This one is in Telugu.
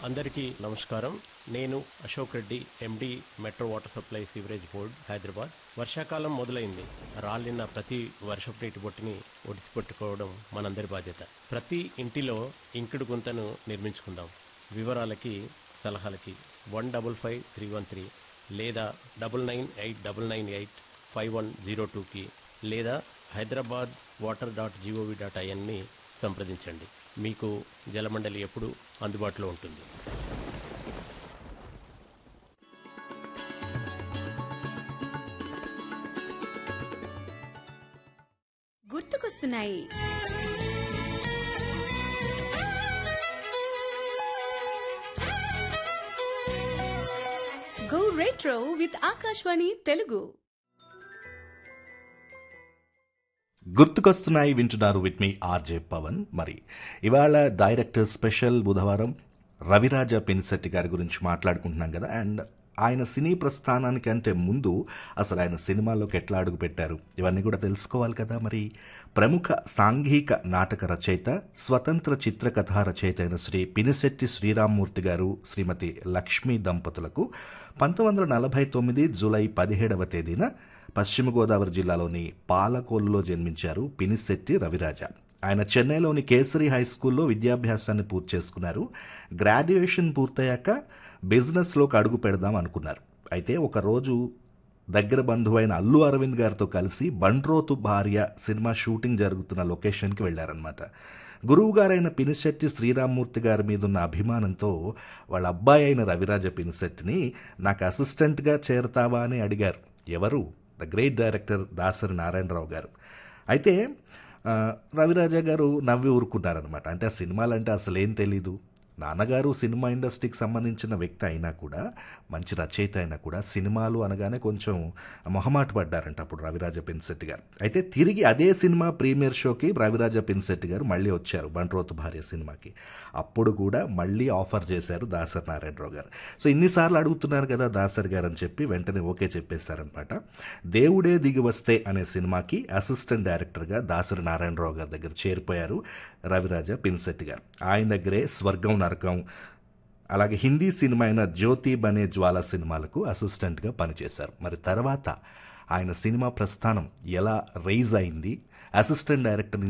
అందరికీ నమస్కారం నేను Ashok Reddy MD metro water supply sewerage board Hyderabad వర్షాకాలం మొదలైంది రాలిన ప్రతి వర్షపు నీటి బొట్టుని ఒడిసిపెట్టుకోవడం మనందరి బాధ్యత ప్రతి ఇంటిలో ఇంకుడు గుంతను నిర్మించుకుందాం వివరాలకి సలహాలకి one double five three one three లేదా double nine eight double nine eight five one zero టూకి లేదా Hyderabad water dot gov dot ఐఎన్ని సంప్రదించండి మీకు జలమండలి ఎప్పుడు అందుబాటులో ఉంటుంది గుర్తుకొస్తున్నాయి go retro with Akashvani Telugu గుర్తుకొస్తున్నాయి వింటున్నారు విత్ మీ ఆర్జే పవన్ మరి ఇవాళ డైరెక్టర్ స్పెషల్ బుధవారం రవిరాజ పినిశెట్టి గారి గురించి మాట్లాడుకుంటున్నాం కదా అండ్ ఆయన సినీ ప్రస్థానానికంటే ముందు అసలు ఆయన సినిమాల్లోకి ఎట్లా అడుగు పెట్టారు ఇవన్నీ కూడా తెలుసుకోవాలి కదా మరి ప్రముఖ సాంఘిక నాటక రచయిత స్వతంత్ర చిత్రకథా రచయిత అయిన శ్రీ పినిశెట్టి శ్రీరామ్మూర్తి గారు శ్రీమతి లక్ష్మీ దంపతులకు పంతొమ్మిది వందల నలభై తొమ్మిది జూలై పదిహేడవ తేదీన పశ్చిమ గోదావరి జిల్లాలోని పాలకోలులో జన్మించారు పినిశెట్టి రవిరాజ ఆయన చెన్నైలోని కేసరి హై స్కూల్లో విద్యాభ్యాసాన్ని పూర్తి చేసుకున్నారు గ్రాడ్యుయేషన్ పూర్తయ్యాక బిజినెస్లోకి అడుగు పెడదాం అనుకున్నారు అయితే ఒకరోజు దగ్గర బంధువైన అల్లు అరవింద్ గారితో కలిసి బండ్రోతు భార్య సినిమా షూటింగ్ జరుగుతున్న లొకేషన్కి వెళ్ళారనమాట గురువు గారైన పినిశెట్టి శ్రీరామ్మూర్తి గారి మీద ఉన్న అభిమానంతో వాళ్ళ అబ్బాయి అయిన రవిరాజ పినిశెట్టిని నాకు అసిస్టెంట్గా చేరతావా అని అడిగారు ఎవరు the great director Dasari Narayanarao గారు అయితే ఆ, రవిరాజ గారు నవ్వి ఊరుకున్నారనమాట అంటే ఆ సినిమాలంటే అసలు ఏం తెలీదు నాన్నగారు సినిమా ఇండస్ట్రీకి సంబంధించిన వ్యక్తి అయినా కూడా మంచి రచయిత అయినా కూడా సినిమాలు అనగానే కొంచెం మొహమాట పడ్డారంట అప్పుడు రవిరాజ పిన్సెట్టి గారు అయితే తిరిగి అదే సినిమా ప్రీమియర్ షోకి రవిరాజ పిన్సెట్టి గారు మళ్ళీ వచ్చారు బండ్రోతు భార్య సినిమాకి అప్పుడు కూడా మళ్ళీ ఆఫర్ చేశారు దాసరి నారాయణరావు గారు సో ఇన్నిసార్లు అడుగుతున్నారు కదా దాసరి గారు అని చెప్పి వెంటనే ఓకే చెప్పేశారనమాట దేవుడే దిగి వస్తే అనే సినిమాకి అసిస్టెంట్ డైరెక్టర్గా దాసరి నారాయణరావు గారి దగ్గర చేరిపోయారు రవిరాజ పిన్సెట్టి గారు ఆయన దగ్గరే స్వర్గం నరకం అలాగే హిందీ సినిమా అయిన జ్యోతి బనే జ్వాల సినిమాలకు అసిస్టెంట్గా పనిచేశారు మరి తర్వాత ఆయన సినిమా ప్రస్థానం ఎలా రైజ్ అయింది అసిస్టెంట్ డైరెక్టర్